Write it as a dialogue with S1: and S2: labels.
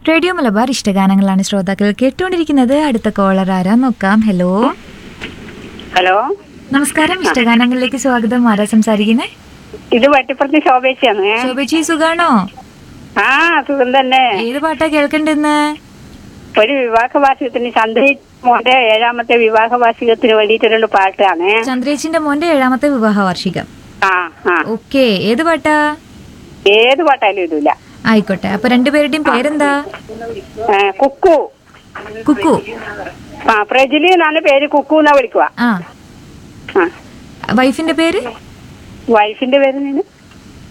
S1: radio Malabar ഇഷ്ടഗാനങ്ങളാണ് ശ്രോതാക്കൾ കേട്ടുകൊണ്ടിരിക്കുന്നത് അടുത്ത കോളർ ആരാ നോക്കാം ഹലോ
S2: ഹലോ
S1: നമസ്കാരം ഇഷ്ടഗാനങ്ങളിലേക്ക് സ്വാഗതം ആരാ സംസാരിക്കുന്നേ
S2: ഇത് വട്ടിപ്പുറത്ത് ശോഭേച്ചിയാണ്
S1: ശോഭജി സുഖാണോ
S2: ആ സുഖം തന്നെ
S1: ഏത് പാട്ടാ കേൾക്കണ്ടെന്ന്
S2: ഒരു വിവാഹ വാർഷികത്തിന് ചന്ദ്രി മോന്റെ ഏഴാമത്തെ വിവാഹ വാർഷികത്തിന് വേണ്ടിയിട്ടുള്ള പാട്ടാണ്
S1: ചന്ദ്രേച്ചിന്റെ മോന്റെ ഏഴാമത്തെ വിവാഹ വാർഷികം
S2: ആ ആ
S1: ഓക്കെ ഏത് പാട്ടാ
S2: ഏത് പാട്ടായാലും ഇടില്ല
S1: ആയിക്കോട്ടെ അപ്പൊ രണ്ടുപേരുടെയും പേരെന്താ
S2: കുക്കു
S1: കുക്കു
S2: ആ പ്രജിലി എന്നാണ് പേര് കുക്കു എന്നാ വിളിക്കുക
S1: ആ
S2: ആ
S1: വൈഫിന്റെ പേര്
S2: വൈഫിന്റെ പേര് നിന്ന്